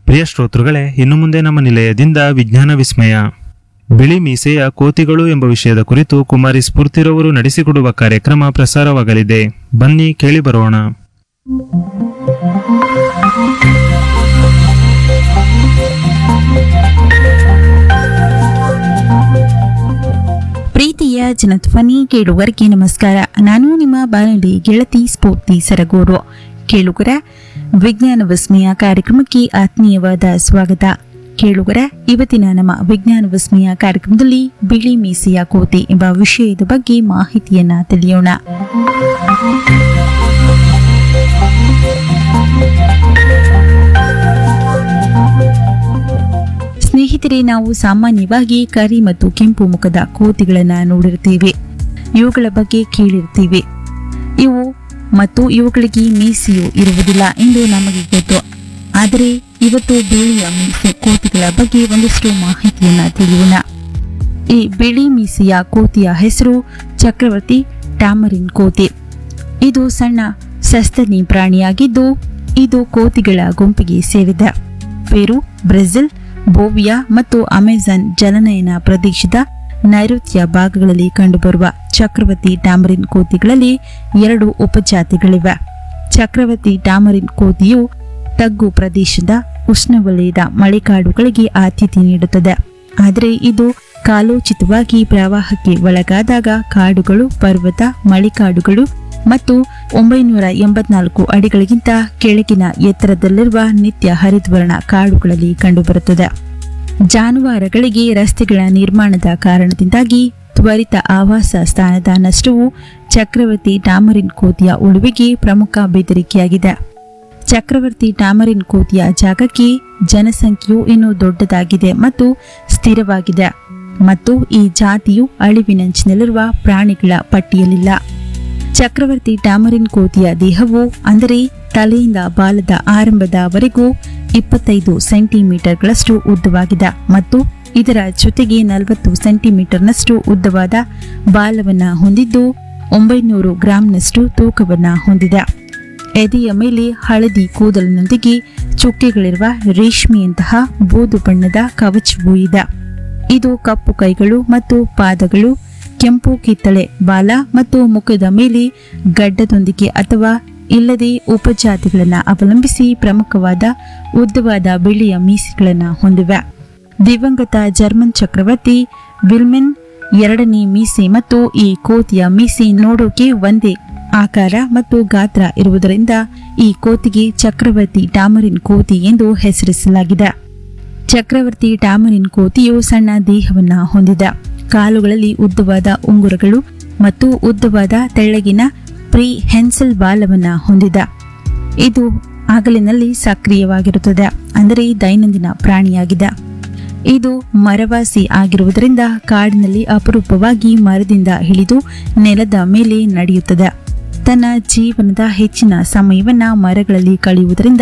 ಪ್ರಿಯ ಶ್ರೋತೃಗಳೇ ಇನ್ನು ಮುಂದೆ ನಮ್ಮ ನಿಲಯದಿಂದ ವಿಜ್ಞಾನ ವಿಸ್ಮಯ ಬಿಳಿ ಮೀಸೆಯ ಕೋತಿಗಳು ಎಂಬ ವಿಷಯದ ಕುರಿತು ಕುಮಾರಿ ಸ್ಫೂರ್ತಿರವರು ನಡೆಸಿಕೊಡುವ ಕಾರ್ಯಕ್ರಮ ಪ್ರಸಾರವಾಗಲಿದೆ ಬನ್ನಿ ಕೇಳಿ ಬರೋಣ ಪ್ರೀತಿಯ ಜನಧ್ವನಿ ಕೇಳುವರಿಗೆ ನಮಸ್ಕಾರ ನಾನು ನಿಮ್ಮ ಬಾನುಲಿ ಗೆಳತಿ ಸ್ಫೂರ್ತಿ ಸರಗೂರು ಕೇಳುಗರ ವಿಜ್ಞಾನ ವಿಸ್ಮಯ ಕಾರ್ಯಕ್ರಮಕ್ಕೆ ಆತ್ಮೀಯವಾದ ಸ್ವಾಗತ ಕೇಳುಗರ ಇವತ್ತಿನ ನಮ್ಮ ವಿಜ್ಞಾನ ವಿಸ್ಮಯ ಕಾರ್ಯಕ್ರಮದಲ್ಲಿ ಬಿಳಿ ಮೀಸೆಯ ಕೋತಿ ಎಂಬ ವಿಷಯದ ಬಗ್ಗೆ ಮಾಹಿತಿಯನ್ನ ತಿಳಿಯೋಣ ಸ್ನೇಹಿತರೆ ನಾವು ಸಾಮಾನ್ಯವಾಗಿ ಕರಿ ಮತ್ತು ಕೆಂಪು ಮುಖದ ಕೋತಿಗಳನ್ನ ನೋಡಿರ್ತೀವಿ ಇವುಗಳ ಬಗ್ಗೆ ಕೇಳಿರ್ತೀವಿ ಇವು ಮತ್ತು ಇವುಗಳಿಗೆ ಮೀಸೆಯು ಇರುವುದಿಲ್ಲ ಎಂದು ನಮಗೆ ಗೊತ್ತು ಆದರೆ ಇವತ್ತು ಬಿಳಿಯ ಮೀಸೆ ಕೋತಿಗಳ ಬಗ್ಗೆ ಒಂದಷ್ಟು ಮಾಹಿತಿಯನ್ನ ತಿಳಿಯೋಣ ಈ ಬಿಳಿ ಮೀಸೆಯ ಕೋತಿಯ ಹೆಸರು ಚಕ್ರವರ್ತಿ ಟ್ಯಾಮರಿನ್ ಕೋತಿ ಇದು ಸಣ್ಣ ಸಸ್ತನಿ ಪ್ರಾಣಿಯಾಗಿದ್ದು ಇದು ಕೋತಿಗಳ ಗುಂಪಿಗೆ ಸೇರಿದೆ ಪೆರು ಬ್ರೆಜಿಲ್ ಬೋವಿಯಾ ಮತ್ತು ಅಮೆಜಾನ್ ಜಲನಯನ ಪ್ರದೇಶದ ನೈಋತ್ಯ ಭಾಗಗಳಲ್ಲಿ ಕಂಡುಬರುವ ಚಕ್ರವರ್ತಿ ಟ್ಯಾಮರಿನ್ ಕೋತಿಗಳಲ್ಲಿ ಎರಡು ಉಪಜಾತಿಗಳಿವೆ ಚಕ್ರವರ್ತಿ ಟ್ಯಾಮರಿನ್ ಕೋತಿಯು ತಗ್ಗು ಪ್ರದೇಶದ ಉಷ್ಣವಲಯದ ಮಳೆಕಾಡುಗಳಿಗೆ ಆದ್ಯತೆ ನೀಡುತ್ತದೆ ಆದರೆ ಇದು ಕಾಲೋಚಿತವಾಗಿ ಪ್ರವಾಹಕ್ಕೆ ಒಳಗಾದಾಗ ಕಾಡುಗಳು ಪರ್ವತ ಮಳೆಕಾಡುಗಳು ಮತ್ತು ಒಂಬೈನೂರ ಎಂಬತ್ನಾಲ್ಕು ಅಡಿಗಳಿಗಿಂತ ಕೆಳಗಿನ ಎತ್ತರದಲ್ಲಿರುವ ನಿತ್ಯ ಹರಿದ್ವರ್ಣ ಕಾಡುಗಳಲ್ಲಿ ಕಂಡುಬರುತ್ತದೆ ಜಾನುವಾರುಗಳಿಗೆ ರಸ್ತೆಗಳ ನಿರ್ಮಾಣದ ಕಾರಣದಿಂದಾಗಿ ತ್ವರಿತ ಆವಾಸ ಸ್ಥಾನದ ನಷ್ಟವು ಚಕ್ರವರ್ತಿ ಟಾಮರಿನ್ ಕೋತಿಯ ಉಳುವಿಗೆ ಪ್ರಮುಖ ಬೆದರಿಕೆಯಾಗಿದೆ ಚಕ್ರವರ್ತಿ ಟಾಮರಿನ್ ಕೋತಿಯ ಜಾಗಕ್ಕೆ ಜನಸಂಖ್ಯೆಯು ಇನ್ನೂ ದೊಡ್ಡದಾಗಿದೆ ಮತ್ತು ಸ್ಥಿರವಾಗಿದೆ ಮತ್ತು ಈ ಜಾತಿಯು ಅಳಿವಿನಂಚಿನಲ್ಲಿರುವ ಪ್ರಾಣಿಗಳ ಪಟ್ಟಿಯಲ್ಲಿಲ್ಲ ಚಕ್ರವರ್ತಿ ಟ್ಯಾಮರಿನ್ ಕೋತಿಯ ದೇಹವು ಅಂದರೆ ತಲೆಯಿಂದ ಬಾಲದ ಆರಂಭದವರೆಗೂ ಇಪ್ಪತ್ತೈದು ಸೆಂಟಿಮೀಟರ್ಗಳಷ್ಟು ಉದ್ದವಾಗಿದೆ ಮತ್ತು ಇದರ ಜೊತೆಗೆ ನಲವತ್ತು ಸೆಂಟಿಮೀಟರ್ನಷ್ಟು ಉದ್ದವಾದ ಬಾಲವನ್ನ ಹೊಂದಿದ್ದು ಒಂಬೈನೂರು ಗ್ರಾಂನಷ್ಟು ತೂಕವನ್ನ ಹೊಂದಿದೆ ಎದೆಯ ಮೇಲೆ ಹಳದಿ ಕೂದಲಿನೊಂದಿಗೆ ಚುಕ್ಕೆಗಳಿರುವ ರೇಷ್ಮೆಯಂತಹ ಬೂದು ಬಣ್ಣದ ಕವಚವೂ ಇದೆ ಇದು ಕಪ್ಪು ಕೈಗಳು ಮತ್ತು ಪಾದಗಳು ಕೆಂಪು ಕಿತ್ತಳೆ ಬಾಲ ಮತ್ತು ಮುಖದ ಮೇಲೆ ಗಡ್ಡದೊಂದಿಗೆ ಅಥವಾ ಇಲ್ಲದೆ ಉಪಜಾತಿಗಳನ್ನು ಅವಲಂಬಿಸಿ ಪ್ರಮುಖವಾದ ಉದ್ದವಾದ ಬಿಳಿಯ ಮೀಸೆಗಳನ್ನು ಹೊಂದಿವೆ ದಿವಂಗತ ಜರ್ಮನ್ ಚಕ್ರವರ್ತಿ ವಿಲ್ಮೆನ್ ಎರಡನೇ ಮೀಸೆ ಮತ್ತು ಈ ಕೋತಿಯ ಮೀಸೆ ನೋಡೋಕೆ ಒಂದೇ ಆಕಾರ ಮತ್ತು ಗಾತ್ರ ಇರುವುದರಿಂದ ಈ ಕೋತಿಗೆ ಚಕ್ರವರ್ತಿ ಟಾಮರಿನ್ ಕೋತಿ ಎಂದು ಹೆಸರಿಸಲಾಗಿದೆ ಚಕ್ರವರ್ತಿ ಟಾಮರಿನ್ ಕೋತಿಯು ಸಣ್ಣ ದೇಹವನ್ನ ಹೊಂದಿದೆ ಕಾಲುಗಳಲ್ಲಿ ಉದ್ದವಾದ ಉಂಗುರಗಳು ಮತ್ತು ಉದ್ದವಾದ ತೆಳ್ಳಗಿನ ಪ್ರೀ ಹೆನ್ಸಲ್ ಬಾಲವನ್ನ ಹೊಂದಿದೆ ಇದು ಹಗಲಿನಲ್ಲಿ ಸಕ್ರಿಯವಾಗಿರುತ್ತದೆ ಅಂದರೆ ದೈನಂದಿನ ಪ್ರಾಣಿಯಾಗಿದೆ ಇದು ಮರವಾಸಿ ಆಗಿರುವುದರಿಂದ ಕಾಡಿನಲ್ಲಿ ಅಪರೂಪವಾಗಿ ಮರದಿಂದ ಇಳಿದು ನೆಲದ ಮೇಲೆ ನಡೆಯುತ್ತದೆ ತನ್ನ ಜೀವನದ ಹೆಚ್ಚಿನ ಸಮಯವನ್ನ ಮರಗಳಲ್ಲಿ ಕಳೆಯುವುದರಿಂದ